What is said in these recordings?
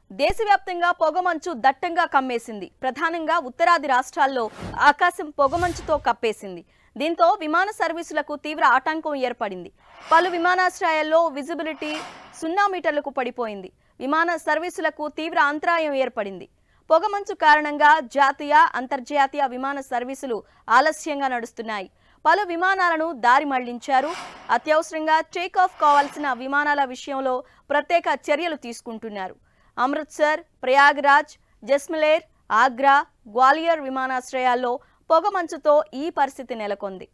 దేశవ్యాప్తంగా పొగమంచు దట్టంగా కమ్మేసింది ప్రధానంగా ఉత్తరాది రాష్ట్రాల్లో ఆకాశం పొగమంచుతో కప్పేసింది దీంతో విమాన సర్వీసులకు తీవ్ర ఆటంకం ఏర్పడింది పలు విమానాశ్రయాల్లో విజిబిలిటీ సున్నా మీటర్లకు పడిపోయింది విమాన సర్వీసులకు తీవ్ర అంతరాయం ఏర్పడింది పొగమంచు కారణంగా జాతీయ అంతర్జాతీయ విమాన సర్వీసులు ఆలస్యంగా నడుస్తున్నాయి పలు విమానాలను దారి మళ్లించారు అత్యవసరంగా టేక్ ఆఫ్ కావాల్సిన విమానాల విషయంలో ప్రత్యేక చర్యలు తీసుకుంటున్నారు అమృత్సర్ ప్రయాగ్రాజ్ జస్మలేర్ ఆగ్రా గ్వాలియర్ విమానాశ్రయాల్లో పొగమంచుతో ఈ పరిస్థితి నెలకొంది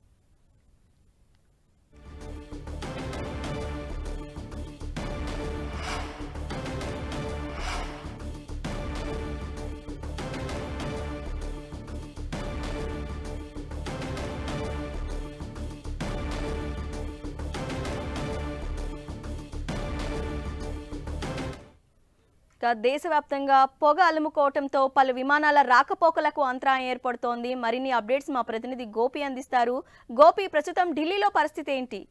ఇక దేశవ్యాప్తంగా పొగ అలుముకోవటంతో పలు విమానాల రాకపోకలకు అంతరాయం ఏర్పడుతోంది మరిన్ని అప్డేట్స్ మా ప్రతినిధి గోపి అందిస్తారు గోపి ప్రస్తుతం ఢిల్లీలో పరిస్థితి ఏంటి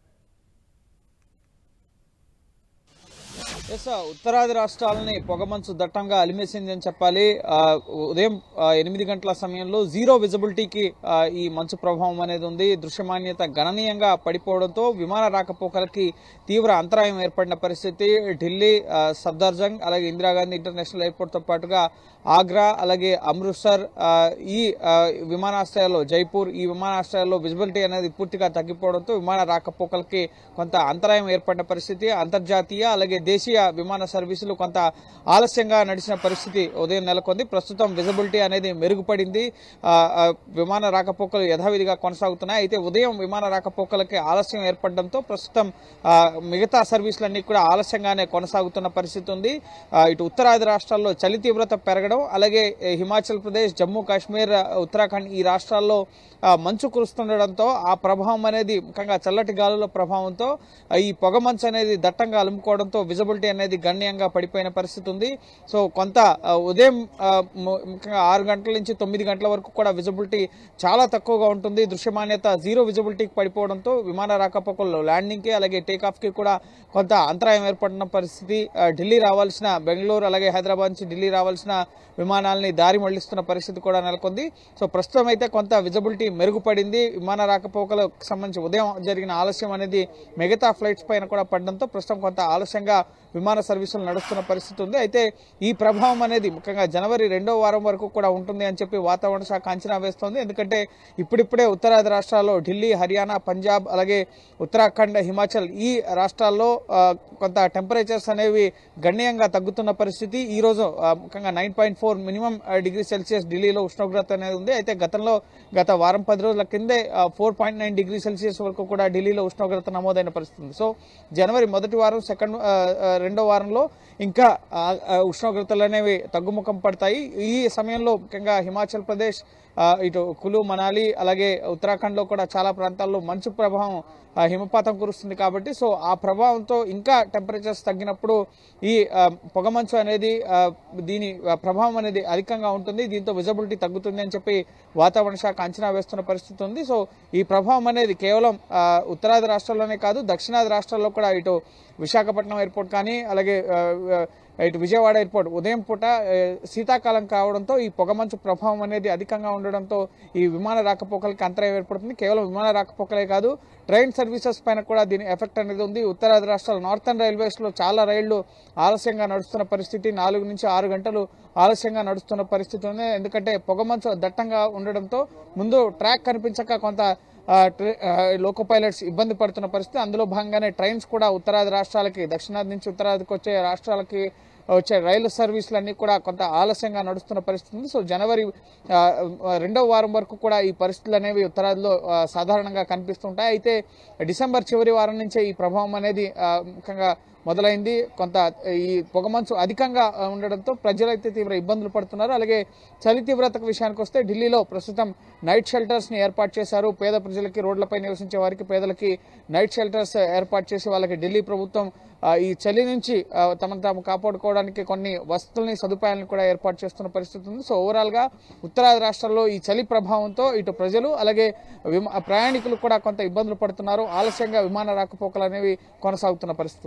ఎస్ ఉత్తరాది రాష్ట్రాలని పొగమంచు దట్టంగా అలిమేసింది అని చెప్పాలి ఆ, ఉదయం ఆ, ఎనిమిది గంటల సమయంలో జీరో విజిబిలిటీకి ఆ, ఈ మంచు ప్రభావం అనేది ఉంది దృశ్యమాన్యత గణనీయంగా పడిపోవడంతో విమాన రాకపోకలకి తీవ్ర అంతరాయం ఏర్పడిన పరిస్థితి ఢిల్లీ ఆ, సఫ్దర్జంగ్ అలాగే ఇందిరాగాంధీ ఇంటర్నేషనల్ ఎయిర్పోర్ట్ తో పాటుగా ఆగ్రా అలాగే అమృత్సర్ ఆ, ఈ ఆ, విమానాశ్రయాల్లో జైపూర్ ఈ విమానాశ్రయాల్లో విజిబిలిటీ అనేది పూర్తిగా తగ్గిపోవడంతో విమాన రాకపోకలకి కొంత అంతరాయం ఏర్పడిన పరిస్థితి అంతర్జాతీయ అలాగే దేశీయ విమాన సర్వీసులు కొంత ఆలస్యంగా నడిచిన పరిస్థితి ఉదయం నెలకొంది ప్రస్తుతం విజిబిలిటీ అనేది మెరుగుపడింది ఆ, ఆ, విమాన రాకపోకలు యథావిధిగా కొనసాగుతున్నాయి అయితే ఉదయం విమాన రాకపోకలకి ఆలస్యం ఏర్పడడంతో ప్రస్తుతం ఆ, మిగతా సర్వీసులన్నీ కూడా ఆలస్యంగానే కొనసాగుతున్న పరిస్థితి ఉంది ఆ, ఇటు ఉత్తరాది రాష్ట్రాల్లో చలి తీవ్రత పెరగడం అలాగే ఏ, హిమాచల్ ప్రదేశ్ జమ్మూ కాశ్మీర్ ఆ, ఉత్తరాఖండ్ ఈ రాష్ట్రాల్లో ఆ, మంచు కురుస్తుండడంతో ఆ ప్రభావం అనేది ముఖ్యంగా చల్లటి గాలుల ప్రభావంతో ఆ, ఈ పొగ మంచు అనేది దట్టంగా అలుముకోవడంతో విజిబిలిటీ అనేది గణనీయంగా పడిపోయిన పరిస్థితి ఉంది సో కొంత ఆ, ఉదయం ఆ, ము- ముఖ్యంగా ఆరు గంటల నుంచి తొమ్మిది గంటల వరకు కూడా విజిబిలిటీ చాలా తక్కువగా ఉంటుంది దృశ్యమాన్యత జీరో విజిబిలిటీకి పడిపోవడంతో విమాన రాకపోకల్లో ల్యాండింగ్కి అలాగే టేకాఫ్కి కూడా కొంత అంతరాయం ఏర్పడిన పరిస్థితి ఆ, ఢిల్లీ రావాల్సిన బెంగళూరు అలాగే హైదరాబాద్ నుంచి ఢిల్లీ రావాల్సిన విమానాలని దారి మళ్లిస్తున్న పరిస్థితి కూడా నెలకొంది సో ప్రస్తుతం అయితే కొంత విజిబిలిటీ మెరుగుపడింది విమాన రాకపోకలకు సంబంధించి ఉదయం జరిగిన ఆలస్యం అనేది మిగతా ఫ్లైట్స్ పైన కూడా పడడంతో ప్రస్తుతం కొంత ఆలస్యంగా విమాన సర్వీసులు నడుస్తున్న పరిస్థితి ఉంది అయితే ఈ ప్రభావం అనేది ముఖ్యంగా జనవరి రెండో వారం వరకు కూడా ఉంటుంది అని చెప్పి వాతావరణ శాఖ అంచనా వేస్తోంది ఎందుకంటే ఇప్పుడిప్పుడే ఉత్తరాది రాష్ట్రాల్లో ఢిల్లీ హర్యానా పంజాబ్ అలాగే ఉత్తరాఖండ్ హిమాచల్ ఈ రాష్ట్రాల్లో ఆ, కొంత టెంపరేచర్స్ అనేవి గణనీయంగా తగ్గుతున్న పరిస్థితి ఈ రోజు ఆ, ముఖ్యంగా nine point four minimum degree Celsius ఢిల్లీలో ఉష్ణోగ్రత అనేది ఉంది అయితే గతంలో గత వారం పది రోజుల కిందే four point nine degree Celsius వరకు కూడా ఢిల్లీలో ఉష్ణోగ్రత నమోదైన పరిస్థితి ఉంది సో జనవరి మొదటి వారం సెకండ్ ఆ, ఆ, రెండో వారంలో ఇంకా ఆ, ఆ, ఉష్ణోగ్రతలు అనేవి తగ్గుముఖం పడతాయి ఈ సమయంలో ముఖ్యంగా హిమాచల్ ప్రదేశ్ ఆ, ఇటు కులు మనాలి అలాగే ఉత్తరాఖండ్ లో కూడా చాలా ప్రాంతాల్లో మంచు ప్రభావం ఆ, హిమపాతం కురుస్తుంది కాబట్టి సో ఆ ప్రభావంతో ఇంకా టెంపరేచర్స్ తగ్గినప్పుడు ఈ ఆ, పొగమంచు అనేది ఆ, దీని ఆ, ప్రభావం అనేది అధికంగా ఉంటుంది దీంతో విజిబిలిటీ తగ్గుతుంది అని చెప్పి వాతావరణ శాఖ అంచనా వేస్తున్న పరిస్థితి ఉంది సో ఈ ప్రభావం అనేది కేవలం ఆ, ఉత్తరాది రాష్ట్రాల్లోనే కాదు దక్షిణాది రాష్ట్రాల్లో కూడా ఇటు విశాఖపట్నం ఎయిర్పోర్ట్ కానీ అలాగే ఆ, ఆ, ఇటు విజయవాడ ఎయిర్పోర్ట్ ఉదయం పూట ఆ, శీతాకాలం కావడంతో ఈ పొగమంచు ప్రభావం అనేది అధికంగా ఉండడంతో ఈ విమాన రాకపోకలకి అంతరాయం ఏర్పడుతుంది కేవలం విమాన రాకపోకలే కాదు ట్రైన్ సర్వీసెస్ పైన కూడా దీని ఎఫెక్ట్ అనేది ఉంది ఉత్తరాది రాష్ట్రాల నార్థన్ రైల్వేస్ లో చాలా రైళ్లు ఆలస్యంగా నడుస్తున్న పరిస్థితి నాలుగు నుంచి ఆరు గంటలు ఆలస్యంగా నడుస్తున్న పరిస్థితి ఉంది ఎందుకంటే పొగమంచు దట్టంగా ఉండడంతో ముందు ట్రాక్ కనిపించక కొంత ఆ, ట్రే- ఆ, లోకో పైలట్స్ ఇబ్బంది పడుతున్న పరిస్థితి అందులో భాగంగానే ట్రైన్స్ కూడా ఉత్తరాది రాష్ట్రాలకి దక్షిణాది నుంచి ఉత్తరాదికి వచ్చే రాష్ట్రాలకి వచ్చే రైలు సర్వీసులన్నీ కూడా కొంత ఆలస్యంగా నడుస్తున్న పరిస్థితి ఉంది సో జనవరి ఆ, రెండవ వారం వరకు కూడా ఈ పరిస్థితులు అనేవి ఉత్తరాదిలో ఆ, సాధారణంగా కనిపిస్తుంటాయి అయితే డిసెంబర్ చివరి వారం నుంచే ఈ ప్రభావం అనేది ఆ, ముఖ్యంగా మొదలైంది కొంత ఈ పొగమంచు అధికంగా ఆ, ఉండడంతో ప్రజలైతే తీవ్ర ఇబ్బందులు పడుతున్నారు అలాగే చలి తీవ్రత విషయానికి వస్తే ఢిల్లీలో ప్రస్తుతం నైట్ షెల్టర్స్ ని ఏర్పాటు చేశారు పేద ప్రజలకి రోడ్లపై నివసించే వారికి పేదలకి నైట్ షెల్టర్స్ ఏర్పాటు చేసి వాళ్ళకి ఢిల్లీ ప్రభుత్వం ఆ, ఈ చలి నుంచి ఆ, తమను తాము కాపాడుకోవడానికి కొన్ని వసతుల్ని సదుపాయాలను కూడా ఏర్పాటు చేస్తున్న పరిస్థితి ఉంది సో ఓవరాల్ గా ఉత్తరాది రాష్ట్రాల్లో ఈ చలి ప్రభావంతో ఇటు ప్రజలు అలాగే విమా- ప్రయాణికులు కూడా కొంత ఇబ్బందులు పడుతున్నారు ఆలస్యంగా విమాన రాకపోకలు అనేవి కొనసాగుతున్న పరిస్థితి ఉంది గోపి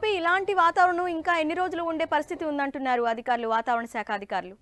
గోపి ఇలాంటి వాతావరణం ఇంకా ఎన్ని రోజులు ఉండే పరిస్థితి ఉందంటున్నారు అధికారులు వాతావరణ శాఖ అధికారులు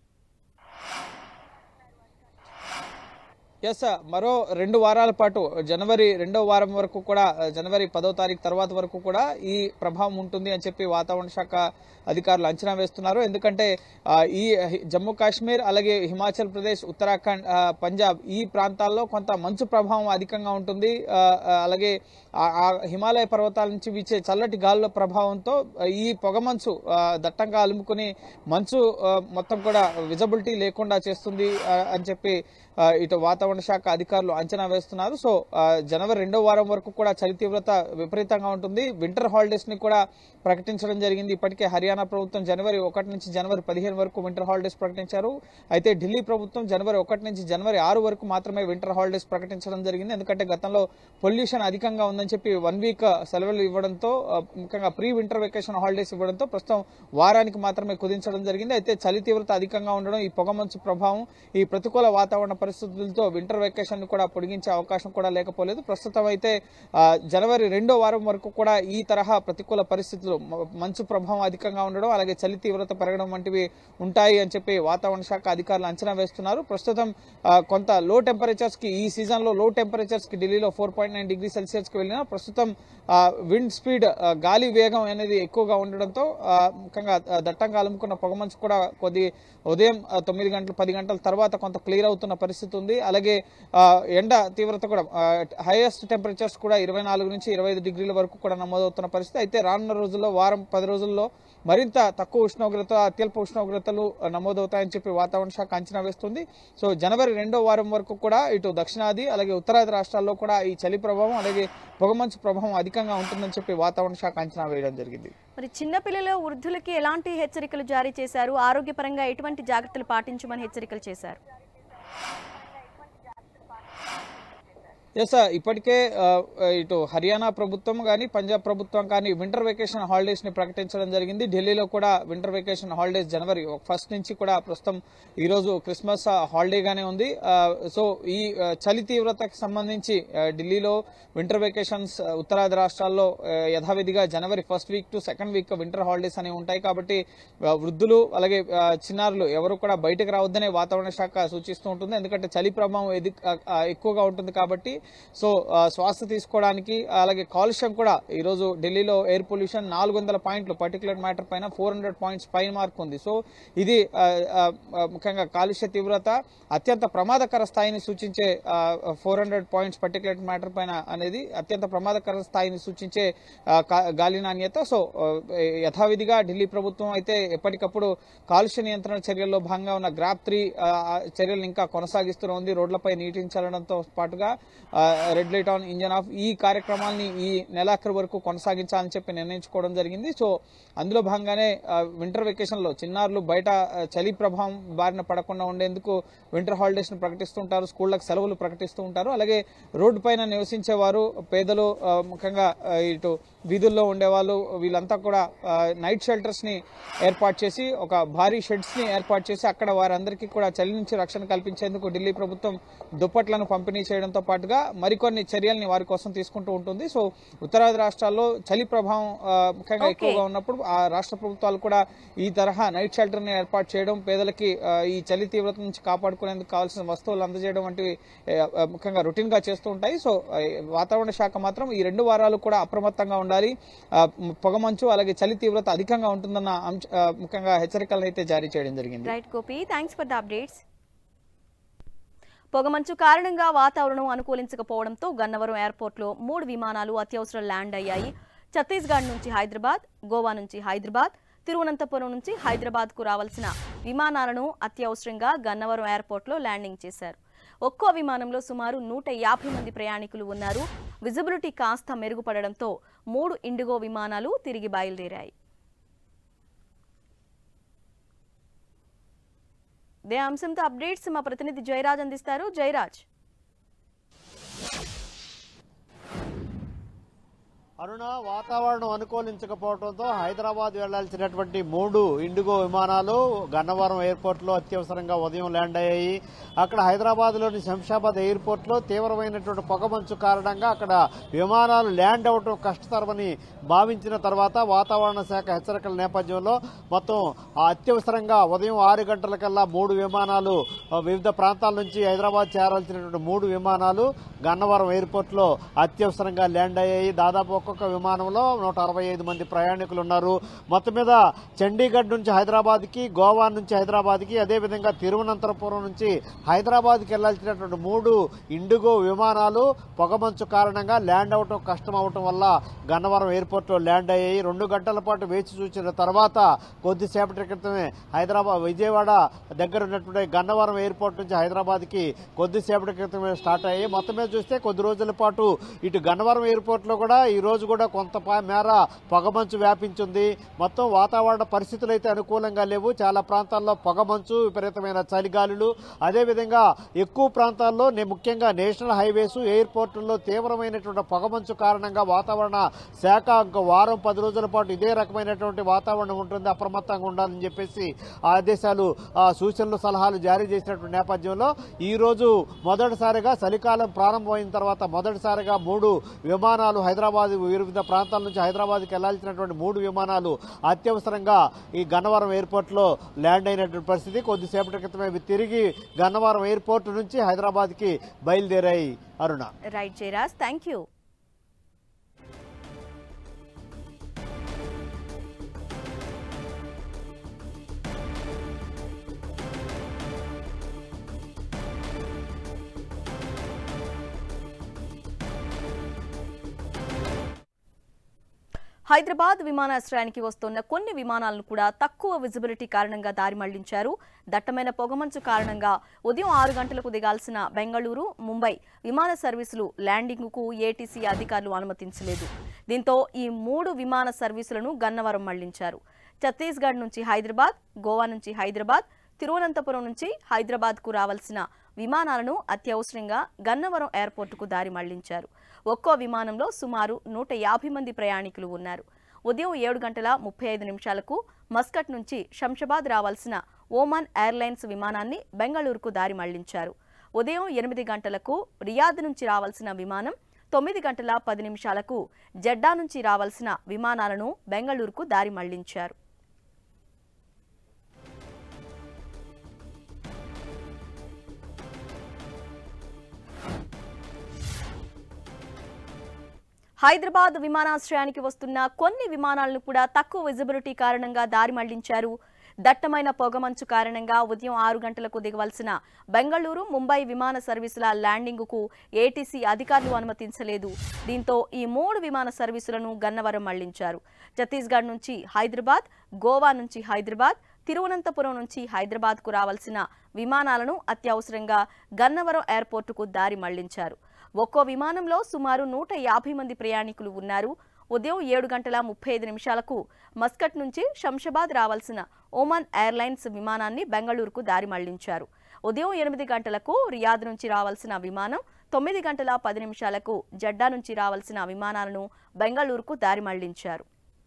ఎస్ మరో రెండు వారాల పాటు జనవరి రెండో వారం వరకు కూడా జనవరి పదో తారీఖు తర్వాత వరకు కూడా ఈ ప్రభావం ఉంటుంది అని చెప్పి వాతావరణ శాఖ అధికారులు అంచనా వేస్తున్నారు ఎందుకంటే ఆ, ఈ హి- జమ్మూ కాశ్మీర్ అలాగే హిమాచల్ ప్రదేశ్ ఉత్తరాఖండ్ ఆ, పంజాబ్ ఈ ప్రాంతాల్లో కొంత మంచు ప్రభావం అధికంగా ఉంటుంది ఆ, ఆ, అలాగే ఆ- ఆ హిమాలయ పర్వతాల నుంచి వీచే చల్లటి గాలుల ప్రభావంతో ఆ, ఈ పొగమంచు ఆ, దట్టంగా అలుముకుని మంచు ఆ, మొత్తం కూడా విజబిలిటీ లేకుండా చేస్తుంది ఆ, అని చెప్పి ఆ, ఇటు వాతావరణ శాఖ అధికారులు అంచనా వేస్తున్నారు సో ఆ, జనవరి రెండో వారం వరకు కూడా చలి తీవ్రత విపరీతంగా ఉంటుంది వింటర్ హాలిడేస్ ని కూడా ప్రకటించడం జరిగింది ఇప్పటికే హర్యానా ప్రభుత్వం జనవరి ఒకటి నుంచి జనవరి పదిహేను వరకు వింటర్ హాలిడేస్ ప్రకటించారు అయితే ఢిల్లీ ప్రభుత్వం జనవరి ఒకటి నుంచి జనవరి ఆరు వరకు మాత్రమే వింటర్ హాలిడేస్ ప్రకటించడం జరిగింది ఎందుకంటే గతంలో పొల్యూషన్ అధికంగా ఉందని చెప్పి వన్ వీక్ సెలవులు ఇవ్వడంతో ఆ, ముఖ్యంగా ప్రీ వింటర్ వెకేషన్ హాలిడేస్ ఇవ్వడంతో ప్రస్తుతం వారానికి మాత్రమే కుదించడం జరిగింది అయితే చలి తీవ్రత అధికంగా ఉండడం ఈ పొగమంచు ప్రభావం ఈ ప్రతికూల వాతావరణ పరిస్థితులతో వింటర్ వెకేషన్ కూడా పొడిగించే అవకాశం కూడా లేకపోలేదు ప్రస్తుతం అయితే ఆ, జనవరి రెండో వారం వరకు కూడా ఈ తరహా ప్రతికూల పరిస్థితులు మ- మంచు ప్రభావం అధికంగా ఉండడం అలాగే చలి తీవ్రత పెరగడం వంటివి ఉంటాయి అని చెప్పి వాతావరణ శాఖ అధికారులు అంచనా వేస్తున్నారు ప్రస్తుతం ఆ, కొంత లో టెంపరేచర్స్ కి ఈ సీజన్ లో లో టెంపరేచర్స్ కి ఢిల్లీలో four point nine degree Celsius కి వెళ్ళినా ప్రస్తుతం విండ్ స్పీడ్ గాలి వేగం అనేది ఎక్కువగా ఉండడంతో ఆ, ముఖ్యంగా ఆ, దట్టంగా అలుముకున్న పొగమంచు కూడా కొద్ది ఉదయం ఆ, తొమ్మిది గంటలు పది గంటల తర్వాత కొంత క్లియర్ అవుతున్న పరిస్థితి ఉంది అలాగే ఆ, ఎండ తీవ్రత కూడా హైయెస్ట్ టెంపరేచర్స్ కూడా ఇరవై నాలుగు నుంచి ఇరవై ఐదు డిగ్రీల వరకు కూడా నమోదవుతున్న పరిస్థితి అయితే రానున్న రోజుల్లో వారం పది రోజుల్లో మరింత తక్కువ ఉష్ణోగ్రత అత్యల్ప ఉష్ణోగ్రతలు నమోదవుతాయని చెప్పి వాతావరణ శాఖ అంచనా వేస్తుంది సో జనవరి రెండో వారం వరకు కూడా ఇటు దక్షిణాది అలాగే ఉత్తరాది రాష్ట్రాల్లో కూడా ఈ చలి ప్రభావం అలాగే పొగమంచు ప్రభావం అధికంగా ఉంటుందని చెప్పి వాతావరణ శాఖ అంచనా వేయడం జరిగింది మరి చిన్నపిల్లలు వృద్ధులకి ఎలాంటి హెచ్చరికలు జారీ చేశారు ఆరోగ్యపరంగా ఎటువంటి జాగ్రత్తలు పాటించమని హెచ్చరికలు చేశారు ఎస్ ఇప్పటికే ఆ, ఇటు హర్యానా ప్రభుత్వం కానీ పంజాబ్ ప్రభుత్వం కానీ వింటర్ వెకేషన్ హాలిడేస్ ని ప్రకటించడం జరిగింది ఢిల్లీలో కూడా winter vacation holidays January first నుంచి కూడా ప్రస్తుతం ఈ రోజు క్రిస్మస్ హాలిడేగానే ఉంది ఆ, సో ఈ ఆ, చలి తీవ్రతకు సంబంధించి ఆ, ఢిల్లీలో వింటర్ వెకేషన్స్ ఆ, ఉత్తరాది రాష్ట్రాల్లో ఆ, యథావిధిగా January first week to second week winter holidays అనేవి ఉంటాయి కాబట్టి ఆ, వృద్ధులు అలాగే ఆ, చిన్నారులు ఎవరు కూడా బయటకు రావద్దనే వాతావరణ శాఖ సూచిస్తూ ఉంటుంది ఎందుకంటే చలి ప్రభావం ఎది- ఆ, ఆ, ఎక్కువగా ఉంటుంది కాబట్టి సో ఆ, శ్వాస తీసుకోవడానికి అలాగే కాలుష్యం కూడా ఈ రోజు ఢిల్లీలో ఎయిర్ పొల్యూషన్ నాలుగు వందల పాయింట్లు పర్టికులర్ మ్యాటర్ పైన ఫోర్ హండ్రెడ్ పాయింట్స్ పైన మార్క్ ఉంది సో ఇది ఆ, ఆ, ఆ, ముఖ్యంగా కాలుష్య తీవ్రత అత్యంత ప్రమాదకర స్థాయిని సూచించే four hundred points particular matter పైన అనేది అత్యంత ప్రమాదకర స్థాయిని సూచించే ఆ, కా- గాలి నాణ్యత సో ఆ, యథావిధిగా ఢిల్లీ ప్రభుత్వం అయితే ఎప్పటికప్పుడు కాలుష్య నియంత్రణ చర్యల్లో భాగంగా ఉన్న గ్రాప్ త్రీ చర్యలను ఇంకా కొనసాగిస్తూనే ఉంది రోడ్లపై నీటిని చల్లడంతో పాటుగా ఆ, red light on engine off ఈ కార్యక్రమాల్ని ఈ నెలాఖరు వరకు కొనసాగించాలని చెప్పి నిర్ణయించుకోవడం జరిగింది సో అందులో భాగంగానే ఆ, వింటర్ వెకేషన్ లో చిన్నారులు బయట ఆ, చలి ప్రభావం బారిన పడకుండా ఉండేందుకు వింటర్ హాలిడేస్ ని ప్రకటిస్తుంటారు స్కూళ్లకు సెలవులు ప్రకటిస్తూ ఉంటారు అలాగే రోడ్డు పైన నివసించే వారు పేదలు ఆ, ముఖ్యంగా ఆ, ఇటు వీధుల్లో ఉండేవాళ్ళు వీళ్ళంతా కూడా ఆ, నైట్ షెల్టర్స్ ని ఏర్పాటు చేసి ఒక భారీ షెడ్స్ ని ఏర్పాటు చేసి అక్కడ వారందరికీ కూడా చలి నుంచి రక్షణ కల్పించేందుకు ఢిల్లీ ప్రభుత్వం దుప్పట్లను పంపిణీ చేయడంతో పాటుగా మరికొన్ని చర్యల్ని వారి కోసం తీసుకుంటూ ఉంటుంది సో ఉత్తరాది రాష్ట్రాల్లో చలి ప్రభావం ఆ, ముఖ్యంగా Okay. ఎక్కువగా ఉన్నప్పుడు ఆ రాష్ట్ర ప్రభుత్వాలు కూడా ఈ తరహా నైట్ షెల్టర్ ని ఏర్పాటు చేయడం పేదలకి ఆ, ఈ చలి తీవ్రత నుంచి కాపాడుకునేందుకు కావాల్సిన వస్తువులు అందజేయడం వంటివి ఏ, ఆ, ముఖ్యంగా రొటీన్ గా చేస్తూ ఉంటాయి సో ఆ, వాతావరణ శాఖ మాత్రం ఈ రెండు వారాలు కూడా అప్రమత్తంగా ఉండాలి ఆ, పొగమంచు అలాగే చలి తీవ్రత అధికంగా ఉంటుందన్న అంశ ఆ, ముఖ్యంగా హెచ్చరికలను అయితే జారీ చేయడం జరిగింది right Gopi thanks for the updates పొగమంచు కారణంగా వాతావరణం అనుకూలించకపోవడంతో గన్నవరం ఎయిర్పోర్ట్లో మూడు విమానాలు అత్యవసర ల్యాండ్ అయ్యాయి ఛత్తీస్గఢ్ నుంచి హైదరాబాద్ గోవా నుంచి హైదరాబాద్ తిరువనంతపురం నుంచి హైదరాబాద్కు రావాల్సిన విమానాలను అత్యవసరంగా గన్నవరం ఎయిర్పోర్ట్లో ల్యాండింగ్ చేశారు ఒక్కో విమానంలో సుమారు నూట యాభై మంది ప్రయాణికులు ఉన్నారు విజిబిలిటీ కాస్త మెరుగుపడడంతో మూడు ఇండిగో విమానాలు తిరిగి బయలుదేరాయి ఇదే అంశంతో అప్డేట్స్ మా ప్రతినిధి జయరాజ్ అందిస్తారు జయరాజ్ అరుణ వాతావరణం అనుకూలించకపోవడంతో హైదరాబాద్ వెళ్లాల్సినటువంటి మూడు ఇండిగో విమానాలు గన్నవరం ఎయిర్పోర్ట్ లో అత్యవసరంగా ఉదయం ల్యాండ్ అయ్యాయి అక్కడ హైదరాబాద్ లోని శంషాబాద్ ఎయిర్పోర్ట్ లో తీవ్రమైనటువంటి పొగమంచు కారణంగా అక్కడ విమానాలు ల్యాండ్ అవటం కష్టతరమని భావించిన తర్వాత వాతావరణ శాఖ హెచ్చరికల నేపథ్యంలో మొత్తం ఆ అత్యవసరంగా ఉదయం ఆరు గంటలకల్లా మూడు విమానాలు ఆ, వివిధ ప్రాంతాల నుంచి హైదరాబాద్ చేరాల్సినటువంటి మూడు విమానాలు గన్నవరం ఎయిర్పోర్ట్ లో అత్యవసరంగా ల్యాండ్ అయ్యాయి దాదాపు ఒక్కొక్క విమానంలో నూట అరవై ఐదు మంది ప్రయాణికులు ఉన్నారు మొత్తం మీద చండీగఢ్ నుంచి హైదరాబాద్ కి గోవా నుంచి హైదరాబాద్ కి అదేవిధంగా తిరువనంతపురం నుంచి హైదరాబాద్ కి వెళ్లాల్సినటువంటి మూడు ఇండిగో విమానాలు పొగమంచు కారణంగా ల్యాండ్ అవటం కష్టం అవటం వల్ల గన్నవరం ఎయిర్పోర్ట్ లో ల్యాండ్ అయ్యాయి రెండు గంటల పాటు వేచి చూసిన తర్వాత కొద్దిసేపటి క్రితమే హైదరాబాద్ విజయవాడ దగ్గర ఉన్నటువంటి గన్నవరం ఎయిర్పోర్ట్ నుంచి హైదరాబాద్ కి కొద్దిసేపటి క్రితమే స్టార్ట్ అయ్యాయి మొత్తం మీద చూస్తే కొద్ది రోజుల పాటు ఇటు గన్నవరం ఎయిర్పోర్ట్ లో కూడా ఈ రోజు కూడా కొంత పా- మేర పొగమంచు వ్యాపించింది మొత్తం వాతావరణ పరిస్థితులు అయితే అనుకూలంగా లేవు చాలా ప్రాంతాల్లో పొగమంచు విపరీతమైన చలిగాలులు అదేవిధంగా ఎక్కువ ప్రాంతాల్లో నే- ముఖ్యంగా నేషనల్ హైవేస్ ఎయిర్పోర్టుల్లో తీవ్రమైనటువంటి పొగమంచు కారణంగా వాతావరణ శాఖ ఇంకో వారం పది రోజుల పాటు ఇదే రకమైనటువంటి వాతావరణం ఉంటుంది అప్రమత్తంగా ఉండాలని చెప్పేసి ఆదేశాలు ఆ, సూచనలు సలహాలు జారీ చేసినటువంటి నేపథ్యంలో ఈ రోజు మొదటిసారిగా చలికాలం ప్రారంభమైన తర్వాత మొదటిసారిగా మూడు విమానాలు హైదరాబాద్ వివిధ ప్రాంతాల నుంచి హైదరాబాద్కి వెళ్లాల్సినటువంటి మూడు విమానాలు అత్యవసరంగా ఈ గన్నవరం ఎయిర్పోర్ట్ లో ల్యాండ్ అయినటువంటి పరిస్థితి కొద్దిసేపటి క్రితమే ఇవి తిరిగి గన్నవరం ఎయిర్పోర్ట్ నుంచి హైదరాబాద్ కి బయలుదేరాయి Aruna right Jayaraj thank you Hyderabad విమానాశ్రయానికి వస్తున్న కొన్ని విమానాలను కూడా తక్కువ విజిబిలిటీ కారణంగా దారి మళ్లించారు దట్టమైన పొగమంచు కారణంగా ఉదయం ఆరు గంటలకు దిగాల్సిన బెంగళూరు ముంబై విమాన సర్వీసులు ల్యాండింగ్కు ఏటీసీ అధికారులు అనుమతించలేదు దీంతో ఈ మూడు విమాన సర్వీసులను గన్నవరం మళ్లించారు ఛత్తీస్గఢ్ నుంచి హైదరాబాద్ గోవా నుంచి హైదరాబాద్ తిరువనంతపురం నుంచి హైదరాబాద్కు రావాల్సిన విమానాలను అత్యవసరంగా గన్నవరం ఎయిర్పోర్టుకు దారి మళ్లించారు ఒక్కో విమానంలో సుమారు నూట యాభై మంది ప్రయాణికులు ఉన్నారు ఉదయం ఏడు గంటల ముప్పై ఐదు నిమిషాలకు మస్కట్ నుంచి శంషాబాద్ రావాల్సిన ఓమాన్ ఎయిర్లైన్స్ విమానాన్ని బెంగళూరుకు దారి మళ్లించారు ఉదయం ఎనిమిది గంటలకు రియాద్ నుంచి రావాల్సిన విమానం తొమ్మిది గంటల పది నిమిషాలకు జెడ్డా నుంచి రావాల్సిన విమానాలను బెంగళూరుకు దారి మళ్లించారు హైదరాబాద్ విమానాశ్రయానికి వస్తున్న కొన్ని విమానాలను కూడా తక్కువ విజిబిలిటీ కారణంగా దారి మళ్లించారు దట్టమైన పొగమంచు కారణంగా ఉదయం ఆరు గంటలకు దిగవలసిన బెంగళూరు ముంబై విమాన సర్వీసుల ల్యాండింగ్కు ఏటీసీ అధికారులు అనుమతించలేదు దీంతో ఈ మూడు విమాన సర్వీసులను గన్నవరం మళ్లించారు ఛత్తీస్గఢ్ నుంచి హైదరాబాద్ గోవా నుంచి హైదరాబాద్ తిరువనంతపురం నుంచి హైదరాబాద్కు రావాల్సిన విమానాలను అత్యవసరంగా గన్నవరం ఎయిర్పోర్టుకు దారి మళ్లించారు ఒక్కో విమానంలో సుమారు నూట యాభై మంది ప్రయాణికులు ఉన్నారు ఉదయం ఏడు గంటల ముప్పై ఐదు నిమిషాలకు మస్కట్ నుంచి శంషాబాద్ రావాల్సిన ఓమాన్ ఎయిర్లైన్స్ విమానాన్ని బెంగళూరుకు దారి మళ్లించారు ఉదయం ఎనిమిది గంటలకు రియాద్ నుంచి రావాల్సిన విమానం తొమ్మిది గంటల పది నిమిషాలకు జడ్డా నుంచి రావాల్సిన విమానాలను బెంగళూరుకు దారి మళ్లించారు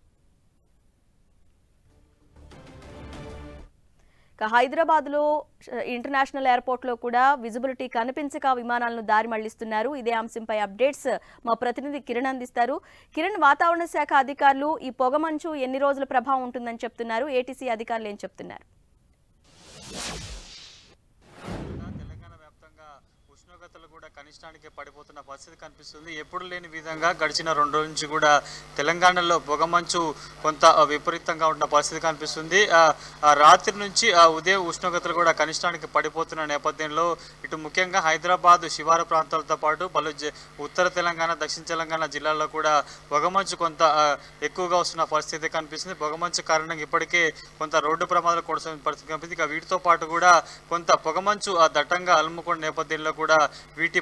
ఇక హైదరాబాద్లో ఇంటర్నేషనల్ ఎయిర్పోర్ట్లో కూడా విజిబిలిటీ కనిపించక విమానాలను దారి మళ్లిస్తున్నారు ఇదే అంశంపై అప్డేట్స్ మా ప్రతినిధి కిరణ్ అందిస్తారు కిరణ్ వాతావరణ శాఖ అధికారులు ఈ పొగమంచు ఎన్ని రోజుల ప్రభావం ఉంటుందని చెప్తున్నారు ఏటీసీ అధికారులు ఏం చెప్తున్నారు తెలంగాణ వ్యాప్తంగా ఉష్ణోగ్రతలు కూడా కనిష్టానికి పడిపోతున్న పరిస్థితి కనిపిస్తుంది ఎప్పుడు లేని విధంగా గడిచిన రెండు రోజుల నుంచి కూడా తెలంగాణలో పొగమంచు కొంత ఆ, విపరీతంగా ఉన్న పరిస్థితి కనిపిస్తుంది ఆ, ఆ రాత్రి నుంచి ఆ ఉదయం ఉష్ణోగ్రతలు కూడా కనిష్టానికి పడిపోతున్న నేపథ్యంలో ఇటు ముఖ్యంగా హైదరాబాద్ శివార ప్రాంతాలతో పాటు పలు జ- ఉత్తర తెలంగాణ దక్షిణ తెలంగాణ జిల్లాల్లో కూడా పొగమంచు కొంత ఆ, ఎక్కువగా వస్తున్న పరిస్థితి కనిపిస్తుంది పొగమంచు కారణంగా ఇప్పటికే కొంత రోడ్డు ప్రమాదాలు కొడుతున్న పరిస్థితి కనిపిస్తుంది ఇక వీటితో పాటు కూడా కొంత పొగమంచు ఆ దట్టంగా అలుముకున్న నేపథ్యంలో కూడా వీటి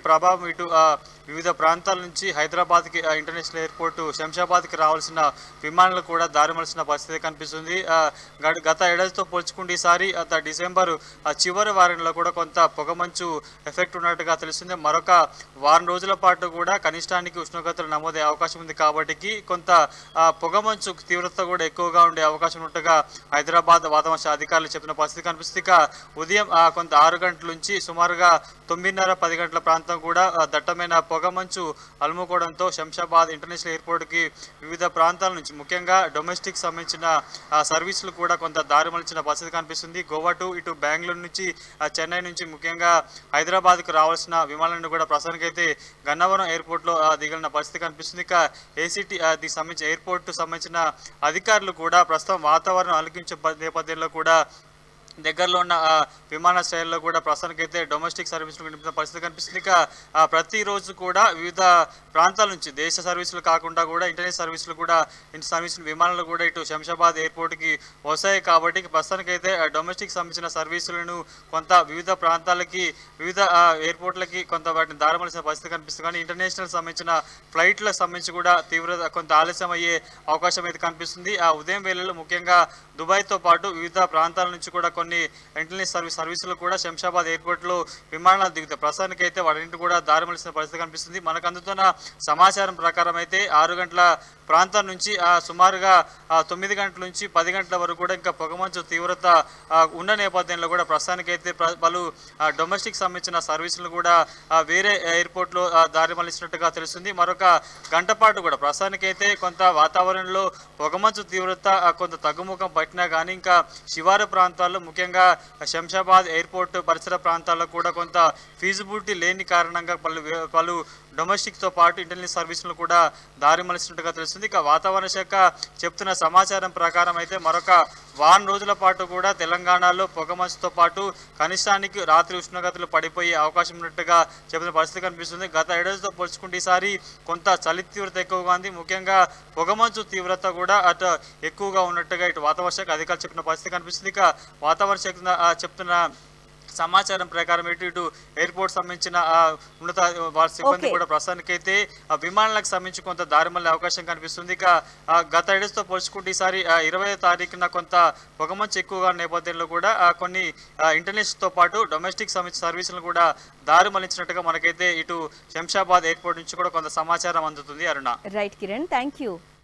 ప్రభావం ఇటు ఆ, వివిధ ప్రాంతాల నుంచి హైదరాబాద్కి ఆ, ఇంటర్నేషనల్ ఎయిర్పోర్ట్ శంషాబాద్కి రావాల్సిన విమానాలు కూడా దారి మలిసిన పరిస్థితి కనిపిస్తుంది ఆ, గడ- గత ఏడాదితో పోల్చుకుంటే ఈసారి గత డిసెంబర్ ఆ, చివరి వారంలో కూడా కొంత పొగమంచు ఎఫెక్ట్ ఉన్నట్టుగా తెలుస్తుంది మరొక వారం రోజుల పాటు కూడా కనిష్టానికి ఉష్ణోగ్రతలు నమోదయ్యే అవకాశం ఉంది కాబట్టి కొంత ఆ, పొగమంచు తీవ్రత కూడా ఎక్కువగా ఉండే అవకాశం ఉన్నట్టుగా హైదరాబాద్ వాతావరణ శాఖ అధికారులు చెప్పిన పరిస్థితి కనిపిస్తుంది ఇక ఉదయం ఆ, కొంత ఆరు గంటల నుంచి సుమారుగా తొమ్మిదిన్నర పది గంటల ప్రాంతం కూడా ఆ, దట్టమైన పొగమంచు అలుముకోవడంతో శంషాబాద్ ఇంటర్నేషనల్ ఎయిర్పోర్ట్కి వివిధ ప్రాంతాల నుంచి ముఖ్యంగా డొమెస్టిక్ సంబంధించిన ఆ, సర్వీసులు కూడా కొంత దారి మలిచిన పరిస్థితి కనిపిస్తుంది గోవా టు ఇటు బెంగళూరు నుంచి ఆ, చెన్నై నుంచి ముఖ్యంగా హైదరాబాద్కు రావాల్సిన విమానాలను కూడా ప్రస్తుతానికైతే గన్నవరం ఎయిర్పోర్ట్లో ఆ, దిగలిన పరిస్థితి కనిపిస్తుంది ఇక ఏసీటీ దీనికి సంబంధించిన ఎయిర్పోర్ట్ సంబంధించిన అధికారులు కూడా ప్రస్తుతం వాతావరణం అలికించే ప- నేపథ్యంలో కూడా దగ్గరలో ఉన్న ఆ, విమానాశ్రయాల్లో కూడా ప్రస్తుతానికైతే డొమెస్టిక్ సర్వీసులు నింపిన పరిస్థితి కనిపిస్తుంది ఇక ఆ, ప్రతిరోజు కూడా వివిధ ప్రాంతాల నుంచి దేశ సర్వీసులు కాకుండా కూడా ఇంటర్నేట్ సర్వీసులు కూడా ఇంటి సర్వీసులు విమానాలు కూడా ఇటు శంషాబాద్ ఎయిర్పోర్ట్కి వస్తాయి కాబట్టి ఇక ప్రస్తుతానికైతే ఆ, డొమెస్టిక్ సంబంధించిన సర్వీసులను కొంత వివిధ ప్రాంతాలకి వివిధ ఆ, ఎయిర్పోర్ట్లకి కొంత వాటిని దారమలిసిన పరిస్థితి కనిపిస్తుంది కానీ ఇంటర్నేషనల్ సంబంధించిన ఫ్లైట్లకు సంబంధించి కూడా తీవ్ర కొంత ఆలస్యం అయ్యే అవకాశం అయితే కనిపిస్తుంది ఆ ఉదయం వేళలో ముఖ్యంగా దుబాయ్తో పాటు వివిధ ప్రాంతాల నుంచి కూడా కొన్ని ఇంటర్నేట్ సర్వీస్ సర్వీసులు కూడా శంషాబాద్ ఎయిర్పోర్ట్లో విమానాలు దిగుతాయి ప్రస్తుతానికి అయితే వాటిని కూడా దారి మలిసిన పరిస్థితి కనిపిస్తుంది మనకు అందుతున్న సమాచారం ప్రకారం అయితే ఆరు గంటల ప్రాంతం నుంచి ఆ, సుమారుగా ఆ, తొమ్మిది గంటల నుంచి పది గంటల వరకు కూడా ఇంకా పొగమంచు తీవ్రత ఆ, ఉన్న నేపథ్యంలో కూడా ప్రస్తుతానికైతే ప్ర- పలు ఆ, డొమెస్టిక్ సంబంధించిన సర్వీసులు కూడా ఆ, వేరే ఎయిర్పోర్ట్లో ఆ, దారి మలిసినట్టుగా తెలుస్తుంది మరొక గంట పాటు కూడా ప్రస్తుతానికైతే కొంత వాతావరణంలో పొగమంచు తీవ్రత ఆ, కొంత తగ్గుముఖం పట్టినా కానీ ఇంకా శివారు ప్రాంతాల్లో ముఖ్యంగా శంషాబాద్ ఎయిర్పోర్ట్ పరిసర ప్రాంతాల్లో కూడా కొంత ఫీజిబిలిటీ లేని కారణంగా పలు పలు డొమెస్టిక్తో పాటు ఇంటర్నెట్ సర్వీసులు కూడా దారి మలిసినట్టుగా తెలుస్తుంది ఇక వాతావరణ శాఖ చెప్తున్న సమాచారం ప్రకారం అయితే మరొక వారం రోజుల పాటు కూడా తెలంగాణలో పొగమంచుతో పాటు కనిష్టానికి రాత్రి ఉష్ణోగ్రతలు పడిపోయే అవకాశం ఉన్నట్టుగా చెబుతున్న పరిస్థితి కనిపిస్తుంది గత ఏడాదితో పోల్చుకుంటే ఈసారి కొంత చలి తీవ్రత ఎక్కువగా ఉంది ముఖ్యంగా పొగమంచు తీవ్రత కూడా అటు ఎక్కువగా ఉన్నట్టుగా ఇటు వాతావరణ శాఖ అధికారులు చెప్పిన పరిస్థితి కనిపిస్తుంది ఇక వాతావరణ శాఖ ఆ, చెప్తున్న సమాచారం ప్రకారం ఇటు ఇటు ఎయిర్పోర్ట్ సంబంధించిన ఆ, ఉన్నత వారి సిబ్బంది Okay. కూడా ప్రస్తుతానికైతే ఆ విమానాలకు సంబంధించి కొంత దారి మళ్ళీ అవకాశం కనిపిస్తుంది ఇక ఆ, గత ఏడాదితో పోల్చుకుంటే ఈసారి ఇరవై తారీఖున కొంత పొగమంచు ఎక్కువగా ఉన్న నేపథ్యంలో కూడా ఆ, కొన్ని ఇంటర్నేషనల్తో పాటు డొమెస్టిక్ సంబంధించిన సర్వీసులు కూడా దారి మళ్లించినట్టుగా మనకైతే ఇటు శంషాబాద్ ఎయిర్పోర్ట్ నుంచి కూడా కొంత సమాచారం అందుతుంది Aruna right Kiran thank you